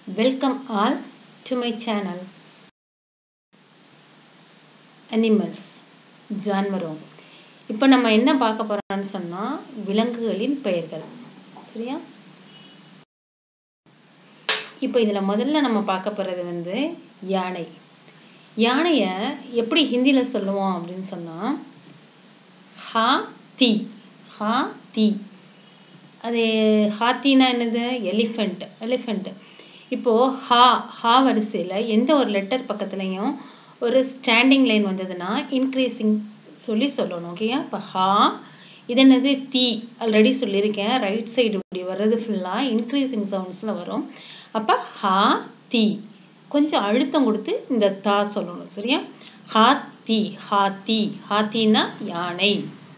Welcome all to my channel. Animals ஜான்வரம் இப்போ நம்ம என்ன பார்க்க போறோம்னு சொன்னா விலங்குகளின் பெயர்கள் சரியா இப்போ இதில் முதல்ல நம்ம பார்க்க போகிறது வந்து யானை யானையை எப்படி ஹிந்தியில் சொல்லுவோம் அப்படின்னு சொன்னால் ஹா தி ஹா தி அது ஹாத்தினா என்னது எலிஃபெண்ட் எலிஃபெண்ட் இப்போது ஹா ஹா வரிசையில் எந்த ஒரு லெட்டர் பக்கத்துலையும் ஒரு ஸ்டாண்டிங் லைன் வந்ததுன்னா இன்க்ரீஸிங் சொல்லி சொல்லணும் ஓகேயா இப்போ ஹா இது என்னது தி ஆல்ரெடி சொல்லியிருக்கேன் ரைட் சைடு இப்படி வர்றது ஃபுல்லாக இன்க்ரீஸிங் சவுண்ட்ஸில் வரும் அப்போ ஹா தி கொஞ்சம் அழுத்தம் கொடுத்து இந்த தா சொல்லணும் சரியா ஹாத்தி ஹாத்தி ஹாத்தின்னா யானை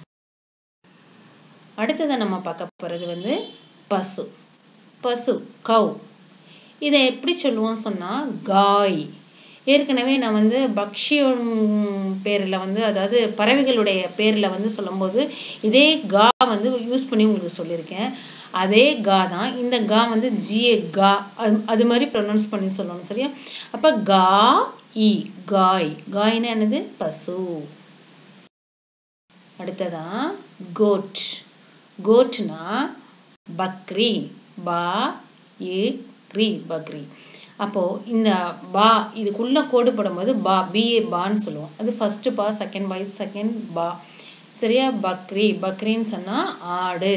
அடுத்ததை நம்ம பார்க்க போகிறது வந்து பசு பசு கவ் இதை எப்படி சொல்லுவோம் சொன்னால் காய் ஏற்கனவே நான் வந்து பக்ஷியம் பேரில் வந்து அதாவது பறவைகளுடைய பேரில் வந்து சொல்லும்போது இதே கா வந்து யூஸ் பண்ணி உங்களுக்கு சொல்லியிருக்கேன் அதே கா தான் இந்த கா வந்து ஜிஏ கா அது அது மாதிரி ப்ரொனவுன்ஸ் பண்ணி சொல்லணும் சரியா அப்போ கா இ காய் காய்னா என்னது பசு அடுத்ததான் கோட் கோட்னா பக்ரி பா ஏ க்ரி பக்ரி அப்போது இந்த பா இதுக்குள்ளே கோடு போடும்போது பா பிஏ பான்னு சொல்லுவோம் அது ஃபஸ்ட்டு பா செகண்ட் பா இது செகண்ட் பா சரியா பக்ரி பக்ரின்னு சொன்னால் ஆடு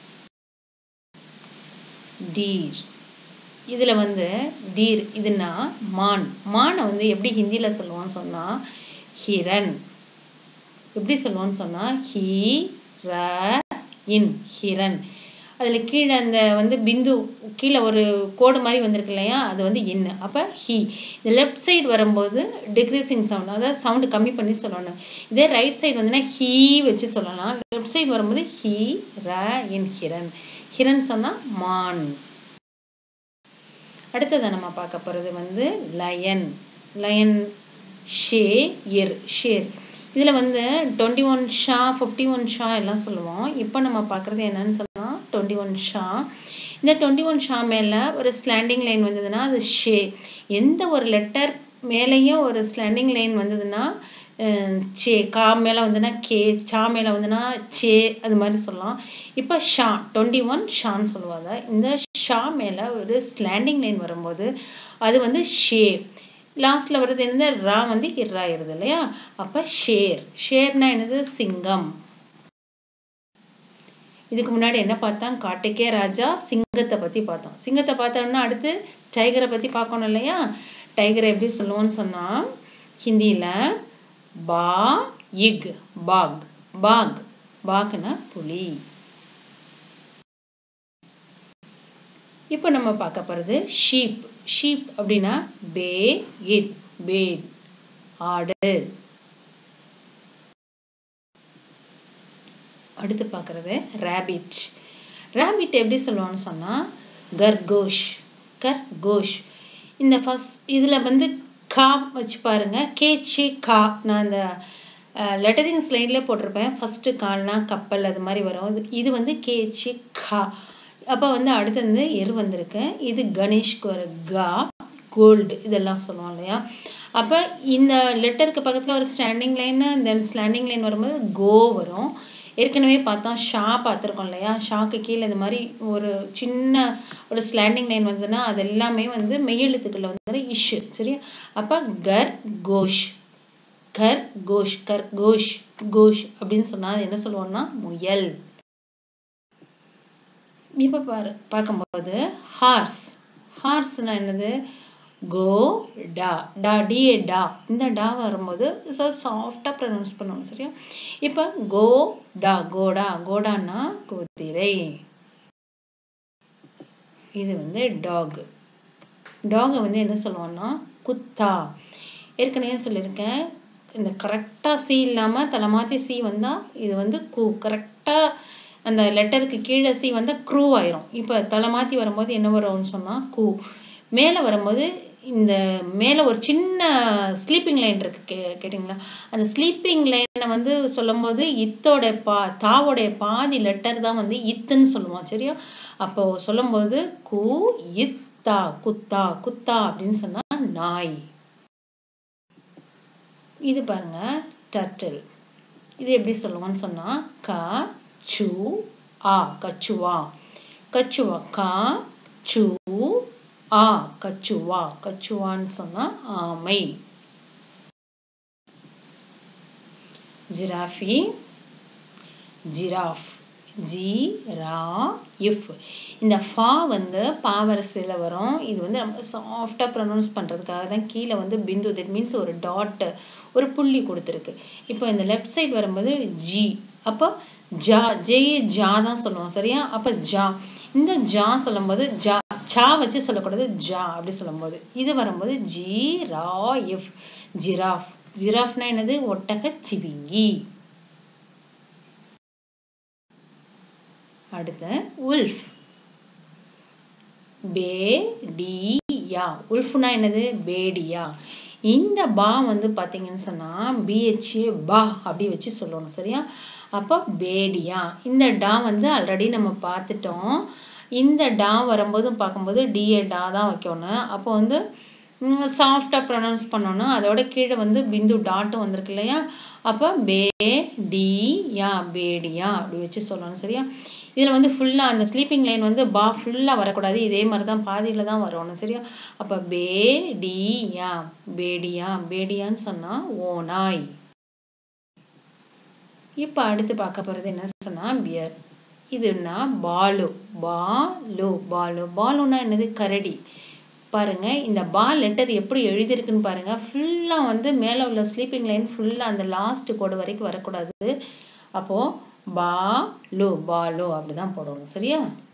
டீர் இதில் வந்து டீர் இதுனா மான் மானை வந்து எப்படி ஹிந்தியில் சொல்லுவான்னு சொன்னால் ஹிரன் எப்படி சொல்லுவோன்னு சொன்னால் ஹீ ர இன் ஹிரன் அதில் கீழே அந்த வந்து பிந்து கீழே ஒரு கோடு மாதிரி வந்திருக்கு இல்லையா அது வந்து இன்னு அப்போ ஹீ இந்த லெஃப்ட் சைடு வரும்போது டிக்ரீசிங் சவுண்ட் அதாவது சவுண்டு கம்மி பண்ணி சொல்லணும் இதே ரைட் சைடு வந்துன்னா ஹீ வச்சு சொல்லலாம் லெஃப்ட் சைடு வரும்போது ஹீ ர இன் ஹிரன் ஹிரன் சொன்னால் மான் அடுத்ததை நம்ம பார்க்க போகிறது வந்து லயன் லயன் ஷே இர் ஷேர் இதில் வந்து டுவெண்ட்டி ஒன் ஷா ஃபிஃப்டி ஒன் ஷா எல்லாம் சொல்லுவோம் இப்போ நம்ம பார்க்குறது என்னன்னு சொன்னால் டுவெண்ட்டி ஒன் ஷா இந்த டுவெண்ட்டி ஒன் ஷா மேலே ஒரு ஸ்லாண்டிங் லைன் வந்ததுன்னா அது ஷே எந்த ஒரு லெட்டர் மேலேயும் ஒரு ஸ்லாண்டிங் லைன் வந்ததுன்னா சே கா மேலே வந்துன்னா கே சா மேலே வந்துன்னா சே அது மாதிரி சொல்லலாம் இப்போ ஷா டுவெண்ட்டி ஒன் ஷான்னு சொல்லுவாங்க இந்த ஷா மேலே ஒரு ஸ்லாண்டிங் லைன் வரும்போது அது வந்து ஷே லாஸ்ட்டில் வர்றது என்னது ரா வந்து இர்ராயிருது இல்லையா அப்போ ஷேர் ஷேர்னா என்னது சிங்கம் இதுக்கு முன்னாடி என்ன பார்த்தோம் காட்டுக்கே ராஜா சிங்கத்தை பற்றி பார்த்தோம் சிங்கத்தை பார்த்தோம்னா அடுத்து டைகரை பற்றி பார்க்கணும் இல்லையா டைகரை எப்படி சொல்லுவோன்னு சொன்னால் ஹிந்தியில் பா இக் பாக் பாக் பாக்னா புலி இப்போ நம்ம பார்க்க போகிறது ஷீப் ஷீப் அப்படின்னா பே இட் பேட் ஆடு அடுத்து பார்க்குறது ரேபிட் ரேபிட் எப்படி சொல்லுவான்னு சொன்னால் கர்கோஷ் கர்கோஷ் இந்த ஃபஸ்ட் இதில் வந்து கா வச்சு பாருங்கள் கேச்சி கா நான் அந்த லெட்டரிங் ஸ்லைடில் போட்டிருப்பேன் ஃபஸ்ட்டு கால்னா கப்பல் அது மாதிரி வரும் இது வந்து கேச்சி கா அப்போ வந்து அடுத்து வந்து எரு வந்திருக்கு இது கணேஷ்க்கு ஒரு கா கோல்டு இதெல்லாம் சொல்லுவோம் இல்லையா அப்போ இந்த லெட்டருக்கு பக்கத்தில் ஒரு standing line then slanting line வரும்போது கோ வரும் ஏற்கனவே பார்த்தோம் ஷா பார்த்துருக்கோம் இல்லையா ஷாக்கு கீழே இந்த மாதிரி ஒரு சின்ன ஒரு ஸ்லாண்டிங் லைன் வந்ததுன்னா அது எல்லாமே வந்து மெய்யெழுத்துக்களில் வந்து இஷு சரியா அப்போ கர் கோஷ் கர் கோஷ் கர் கோஷ் கோஷ் அப்படின்னு சொன்னால் என்ன சொல்லுவோம்னா முயல் இப்போ பாரு பார்க்கும்போது ஹார்ஸ் ஹார்ஸ்னால் என்னது கோ டா டா டிஏ டா இந்த டா வரும்போது ஸோ சாஃப்டாக ப்ரொனவுன்ஸ் பண்ணுவோம் சரியா இப்போ கோ டா கோடா கோடான்னா குதிரை இது வந்து டாக் டாகை வந்து என்ன சொல்லுவோம்னா குத்தா ஏற்கனவே சொல்லியிருக்கேன் இந்த கரெக்டாக சி இல்லாமல் தலை மாற்றி சி வந்தால் இது வந்து கு கரெக்டாக அந்த லெட்டருக்கு கீழே சி வந்தால் க்ரூ ஆயிரும் இப்போ தலை மாற்றி வரும்போது என்ன வரும்னு சொன்னால் கூ மேலே வரும்போது இந்த மேலே ஒரு சின்ன ஸ்லீப்பிங் லைன் இருக்கு கே கேட்டிங்களா அந்த ஸ்லீப்பிங் லைனை வந்து சொல்லும்போது இத்தோட பா தாவோடைய பாதி லெட்டர் தான் வந்து இத்துன்னு சொல்லுவோம் சரியா அப்போ சொல்லும்போது கு இத் தா குத்தா குத்தா அப்படின்னு சொன்னா நாய் இது பாருங்க டர்ட்டில் இது எப்படி சொல்லுவோம்னு சொன்னா க சு ஆ கச்சுவா கச்சுவா கா சு ஆ கச்சுவா கச்சுவான்னு சொன்னா ஆமை ஜிராஃபி ஜிராஃப் ஜி ரா இஃப் இந்த ஃபா வந்து பாவரசையில் வரும் இது வந்து நம்ம சாஃப்டாக ப்ரொனவுன்ஸ் பண்ணுறதுக்காக தான் கீழே வந்து பிந்து தட் மீன்ஸ் ஒரு டாட் ஒரு புள்ளி கொடுத்துருக்கு இப்போ இந்த லெஃப்ட் சைடு வரும்போது ஜி அப்போ ஜா ஜே ஜா தான் சொல்லுவோம் சரியா அப்போ ஜா இந்த ஜா சொல்லும்போது ஜா சா வச்சு சொல்லக்கூடாது ஜா அப்படி சொல்லும்போது இது வரும்போது ஜி ரா எஃப் ஜிராஃப் ஜிராஃப்னா என்னது ஒட்டக சிவிங்கி அடுத்து உல்ஃப் பேடியா உல்ஃப்னா என்னது பேடியா இந்த பா வந்து பார்த்தீங்கன்னு சொன்னால் பிஹெச் பா அப்படி வச்சு சொல்லணும் சரியா அப்போ பேடியா இந்த டா வந்து ஆல்ரெடி நம்ம பார்த்துட்டோம் இந்த டா வரும்போது பார்க்கும்போது டிஏ டா தான் வைக்கணும் அப்போ வந்து சாஃப்டாக ப்ரொனவுன்ஸ் பண்ணணும் அதோட கீழே வந்து பிந்து டாட்டும் வந்திருக்கு இல்லையா அப்போ பே டி யா பேடியா அப்படி வச்சு சொல்லணும் சரியா இதில் வந்து ஃபுல்லாக அந்த ஸ்லீப்பிங் லைன் வந்து பா ஃபுல்லாக வரக்கூடாது இதே மாதிரி தான் பாதியில் தான் வரணும் சரியா அப்போ பே டி யா பேடியா பேடியான்னு சொன்னால் ஓநாய் இப்போ அடுத்து பார்க்க போகிறது என்ன சொன்னால் பியர் இதுன்னா பாலு பாலு பாலு பாலுன்னா என்னது கரடி பாருங்க இந்த பா லெட்டர் எப்படி எழுதியிருக்குன்னு பாருங்க ஃபுல்லாக வந்து மேலே உள்ள ஸ்லீப்பிங் லைன் ஃபுல்லாக அந்த லாஸ்ட் கோடு வரைக்கும் வரக்கூடாது அப்போ பா லு பாலு அப்படிதான் போடணும் சரியா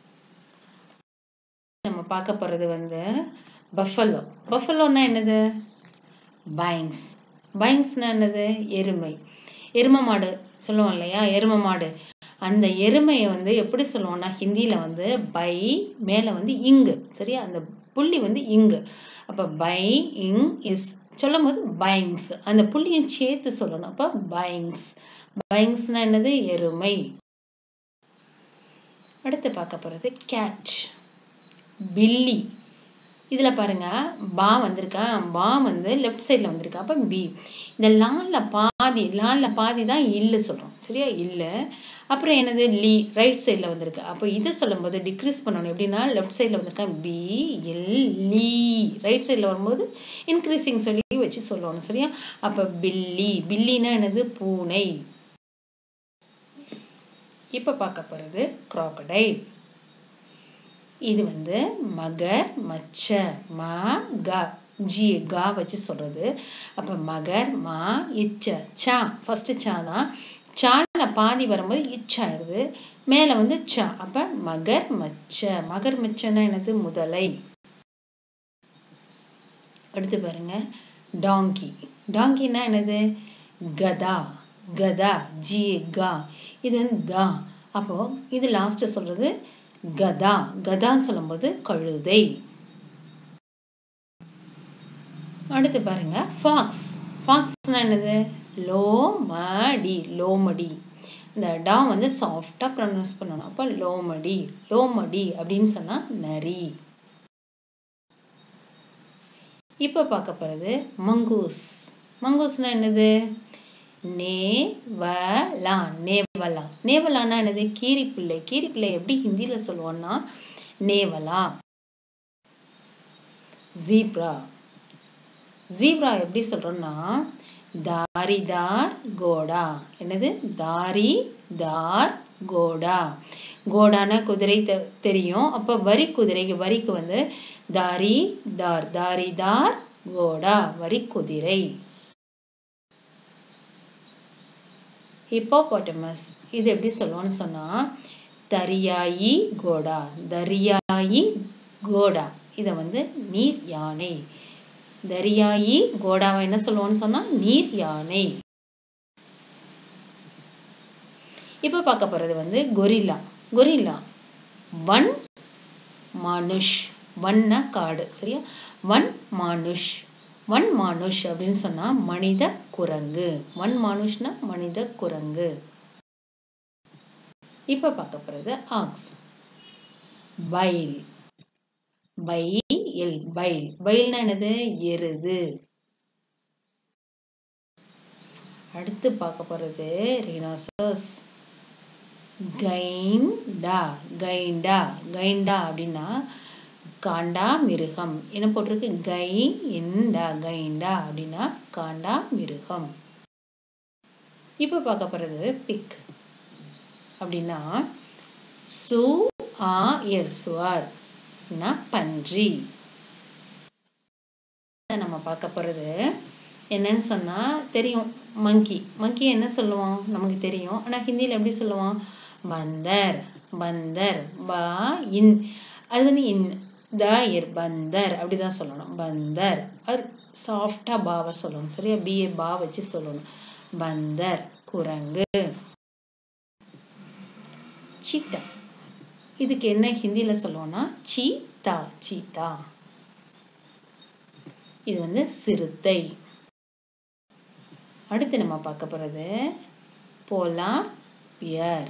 நம்ம பார்க்க போறது வந்து பஃபலோ பஃபலோன்னா என்னது பைங்ஸ் பைங்ஸ்னா என்னது எருமை எரும மாடு சொல்லுவோம் இல்லையா எரும மாடு அந்த எருமையை வந்து எப்படி சொல்லுவோம்னா ஹிந்தியில் வந்து பை மேலே வந்து இங்கு சரியா அந்த புள்ளி வந்து இங்கு அப்போ பை இங் இஸ் சொல்லும் போது பைங்ஸ் அந்த புள்ளியும் சேர்த்து சொல்லணும் அப்போ பைங்ஸ் பைங்ஸ்னா என்னது எருமை அடுத்து பார்க்க போகிறது கேட் பில்லி இதில் பாருங்க பா வந்திருக்கா பா வந்து லெஃப்ட் சைடில் வந்திருக்கா அப்போ பி இந்த லால பாதி லால பாதி தான் இல்லு சொல்கிறோம் சரியா இல்லை அப்புறம் என்னது லீ ரைட் சைடில் வந்திருக்கு அப்போ இதை சொல்லும்போது டிக்ரீஸ் பண்ணணும் எப்படின்னா லெஃப்ட் சைடில் வந்திருக்கா பி எல் லீ ரைட் சைடில் வரும்போது இன்க்ரீசிங் சொல்லி வச்சு சொல்லணும் சரியா அப்போ பில்லி பில்லினா என்னது பூனை இப்போ பார்க்க போகிறது crocodile இது வந்து மகர் மச்ச ம க ஜி கா வச்சு சொல்றது அப்ப மகர் மா இச்ச சா ஃபர்ஸ்ட் சானா சால பாதி வரும்போது இச்சாயிருது மேல வந்து சா அப்ப மகர் மச்ச மகர் மச்சன்னா என்னது முதலை அடுத்து பாருங்க டாங்கி டாங்கினா என்னது கதா கதா ஜி கா இது வந்து தா அப்போ இது லாஸ்ட் சொல்றது கதா கதான்னு சொல்லும்போது கழுதை அடுத்து பாருங்க ஃபாக்ஸ் ஃபாக்ஸ்னா என்னது லோமடி லோமடி இந்த டா வந்து சாஃப்டாக ப்ரொனவுன்ஸ் பண்ணணும் அப்போ லோமடி லோமடி அப்படின்னு சொன்னா நரி இப்போ பார்க்க போகிறது மங்கூஸ் மங்கூஸ்னா என்னது நேவலா நேவலா நேவலானா என்னது கீரிப்பிள்ளை கீரிப்பிள்ளை எப்படி ஹிந்தியில சொல்லுவோம்னா நேவலா ஜீப்ரா ஜீப்ரா எப்படி சொல்றோம்னா தாரிதார் கோடா என்னது தாரி தார் கோடா கோடான குதிரை தெ- தெரியும் அப்ப வரி குதிரைக்கு வரிக்கு வந்து தாரி தார் தாரிதார் கோடா வரி குதிரை ஹிப்போபோட்டமஸ் இது எப்படி சொல்லுவோம்னு சொன்னா தரியாயி கோடா தரியாயி கோடா இதை வந்து நீர் யானை தரியாயி கோடாவை என்ன சொல்லுவோம்னு சொன்னா நீர் யானை இப்போ பார்க்க போறது வந்து கொரில்லா கொரில்லா வன் மானுஷ் வன்னா காடு சரியா வன் மானுஷ் வன் மானுஷ் அப்படின்னு சொன்னா மனித குரங்கு வன் மானுஷ்னா மனித குரங்கு இப்ப பார்க்க போறது ஆக்ஸ் பைல் பைல் பைல் பைல்னா என்னது எருது அடுத்து பார்க்க போறது ரினோசஸ் கைண்டா கைண்டா கைண்டா அப்படின்னா காண்டா மிருகம் என்ன போட்டிருக்கு கை இண்டா கைண்டா அப்படின்னா காண்டா மிருகம் இப்போ பார்க்க போறது பிக் அப்படின்னா சு ஆ எர் சுவார் பன்றி நம்ம பார்க்க போறது என்னன்னு சொன்னா தெரியும் மங்கி மங்கி என்ன சொல்லுவோம் நமக்கு தெரியும் ஆனா ஹிந்தியில எப்படி சொல்லுவோம் பந்தர் பந்தர் பா இன் அது வந்து இன் த இர் பந்தர் அப்படிதான் சொல்லணும் பந்தர் அது சாஃப்டா பாவை சொல்லணும் சரியா பி பா வச்சு சொல்லணும் பந்தர் குரங்கு சீத்தா இதுக்கு என்ன ஹிந்தியில சொல்லுவோம்னா சீதா சீதா இது வந்து சிறுத்தை அடுத்து நம்ம பார்க்க போறது போலா பியர்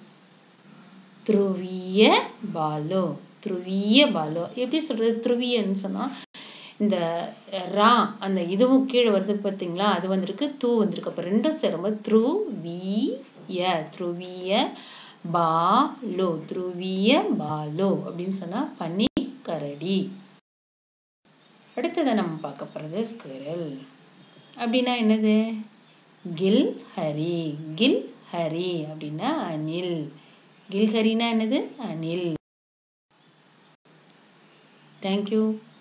துருவிய பாலோ துருவிய பாலோ எப்படி சொல்றது துருவியன்னு சொன்னா இந்த ரா அந்த இதுவும் கீழே வருது பார்த்தீங்களா அது வந்திருக்கு தூ வந்திருக்கு அப்போ ரெண்டும் சேரும்போது த்ருவிய த்ருவிய பாலோ த்ருவிய பாலோ அப்படின்னு சொன்னா பனி கரடி அடுத்ததை நம்ம பார்க்க போறது ஸ்குரல் அப்படின்னா என்னது கில் ஹரி கில் ஹரி அப்படின்னா அணில் கில்ஹரினா என்னது அணில் தேங்க்யூ